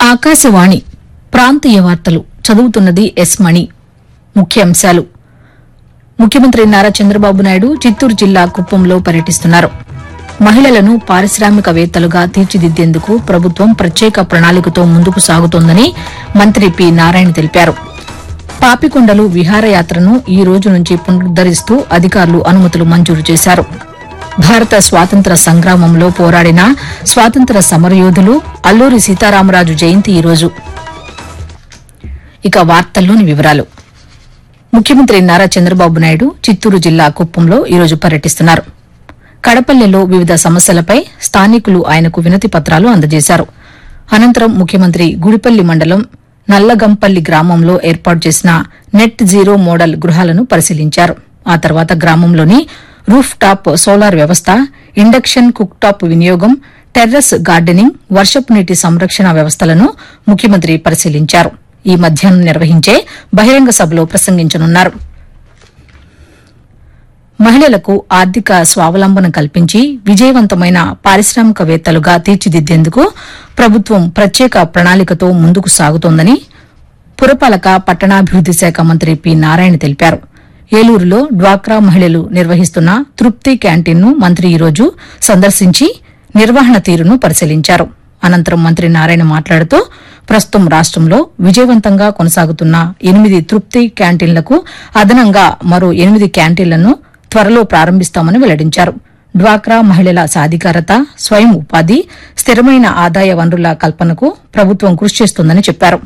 ఆకాశవాణి ప్రాంతీయ వార్తలు చదువుతున్నది ఎస్ మణి ముఖ్యాంశాలు ముఖ్యమంత్రి నారా చంద్రబాబు నాయుడు చిత్తూరు జిల్లా కుప్పంలో పర్యటిస్తున్నారు మహిళలను పారిశ్రామికవేత్తలుగా తీర్చిదిద్దేందుకు ప్రభుత్వం ప్రత్యేక ప్రణాళికతో ముందుకు సాగుతోందని మంత్రి పి నారాయణ తెలిపారు పాపికొండలు విహారయాత్రను ఈ రోజు నుంచి పునరుద్దరిస్తూ అధికారులు అనుమతులు మంజూరు చేశారు భారత స్వాతంత్ర సంగ్రామంలో పోరాడిన స్వాతంత్ర సమరయోధులు అల్లూరి సీతారామరాజు జయంతి ఈ రోజు ఇక వార్తల్లోని వివరాలు ముఖ్యమంత్రి నారా చంద్రబాబు నాయుడు చిత్తూరు జిల్లా కుప్పంలో ఈరోజు పర్యటిస్తున్నారు కడపల్లెలో వివిధ సమస్యలపై స్థానికులు ఆయనకు వినతి పత్రాలు అందజేశారు అనంతరం ముఖ్యమంత్రి గుడిపల్లి మండలం నల్లగంపల్లి గ్రామంలో ఏర్పాటు చేసిన నెట్ జీరో మోడల్ గృహాలను పరిశీలించారు ఆ తర్వాత గ్రామంలోని రూఫ్ టాప్ సోలార్ వ్యవస్థ ఇండక్షన్ కుక్ టాప్ వినియోగం టెర్రస్ గార్డెనింగ్ వర్షపు నీటి సంరక్షణ వ్యవస్థలను ముఖ్యమంత్రి పరిశీలించారు ఈ మధ్యాహ్నం నిర్వహించే బహిరంగ సభలో ప్రసంగించనున్నారు మహిళలకు ఆర్థిక స్వావలంబన కల్పించి విజయవంతమైన పారిశ్రామికవేత్తలుగా తీర్చిదిద్దేందుకు ప్రభుత్వం ప్రత్యేక ప్రణాళికతో ముందుకు సాగుతోందని పురపాలక పట్టణాభివృద్ది శాఖ మంత్రి పి నారాయణ తెలిపారు ఏలూరులో డ్వాక్రా మహిళలు నిర్వహిస్తున్న తృప్తి క్యాంటీన్ను మంత్రి ఈరోజు సందర్శించి నిర్వహణ తీరును పరిశీలించారు అనంతరం మంత్రి నారాయణ మాట్లాడుతూ ప్రస్తుతం రాష్టంలో విజయవంతంగా కొనసాగుతున్న ఎనిమిది తృప్తి క్యాంటీన్లకు అదనంగా మరో ఎనిమిది క్యాంటీన్లను త్వరలో ప్రారంభిస్తామని వెల్లడించారు డ్వాక్రా మహిళల సాధికారత స్వయం ఉపాధి స్థిరమైన ఆదాయ వనరుల కల్పనకు ప్రభుత్వం కృషి చేస్తోందని చెప్పారు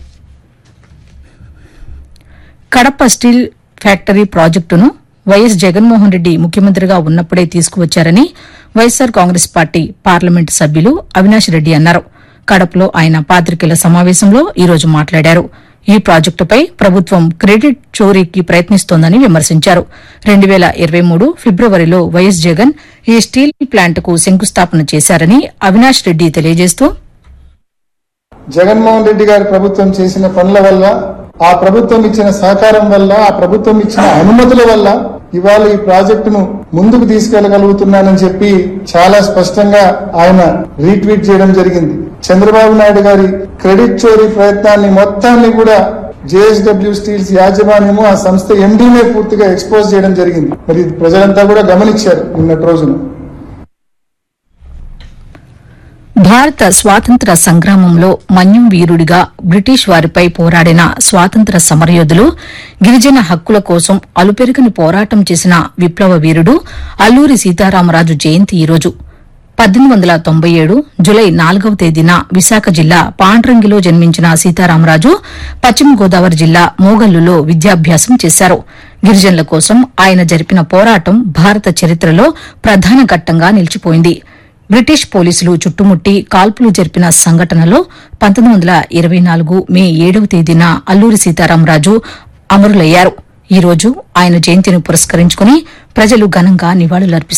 కడప స్టీల్ ఫ్యాక్టరీ ప్రాజెక్టును వైఎస్ జగన్మోహన్ రెడ్డి ముఖ్యమంత్రిగా ఉన్నప్పుడే తీసుకువచ్చారని వైఎస్సార్ కాంగ్రెస్ పార్టీ పార్లమెంటు సభ్యులు అవినాష్ రెడ్డి అన్నారు కడపలో ఆయన పాతికేయుల సమావేశంలో ఈ రోజు మాట్లాడారు ఈ ప్రాజెక్టుపై ప్రభుత్వం క్రెడిట్ చోరీకి ప్రయత్నిస్తోందని విమర్శించారు రెండు వేల ఇరవై మూడు ఫిబ్రవరిలో వైఎస్ జగన్ ఈ స్టీల్ ప్లాంట్కు శంకుస్థాపన చేశారని అవినాష్ రెడ్డి తెలియజేస్తూ జగన్మోహన్ రెడ్డి గారి ప్రభుత్వం చేసిన పనుల వల్ల ఆ ప్రభుత్వం ఇచ్చిన సహకారం వల్ల ఆ ప్రభుత్వం ఇచ్చిన అనుమతుల వల్ల ఇవాళ ఈ ప్రాజెక్టును ముందుకు తీసుకెళ్లగలుగుతున్నానని చెప్పి చాలా స్పష్టంగా ఆయన రీట్వీట్ చేయడం జరిగింది చంద్రబాబు నాయుడు గారి క్రెడిట్ చోరీ ప్రయత్నాన్ని మొత్తాన్ని కూడా జేఎస్డబ్ల్యూ స్టీల్స్ యాజమాన్యము ఆ సంస్థ ఎండీనే పూర్తిగా ఎక్స్పోజ్ చేయడం జరిగింది మరి ఇది ప్రజలంతా కూడా గమనించారు నిన్నటి రోజున భారత స్వాతంత్ర సంగ్రామంలో మన్యం వీరుడిగా బ్రిటిష్ వారిపై పోరాడిన స్వాతంత్ర సమరయోధులు గిరిజన హక్కుల కోసం అలుపెరుగని పోరాటం చేసిన విప్లవ వీరుడు అల్లూరి సీతారామరాజు జయంతి ఈరోజు పద్దెనిమిది వందల తొంభై ఏడు జులై నాలుగవ తేదీన విశాఖ జిల్లా పాండ్రంగిలో జన్మించిన సీతారామరాజు పశ్చిమ గోదావరి జిల్లా మోగల్లులో విద్యాభ్యాసం చేశారు గిరిజనుల కోసం ఆయన జరిపిన పోరాటం భారత చరిత్రలో ప్రధాన ఘట్టంగా నిలిచిపోయింది బ్రిటిష్ పోలీసులు చుట్టుముట్టి కాల్పులు జరిపిన సంఘటనలో పంతొమ్మిది వందల ఇరవై నాలుగు మే ఏడవ తేదీన అల్లూరి సీతారామరాజు అమరులయ్యారు ఈ రోజు ఆయన జయంతిని పురస్కరించుకుని ప్రజలు ఘనంగా నివాళులర్పిస్తున్నారు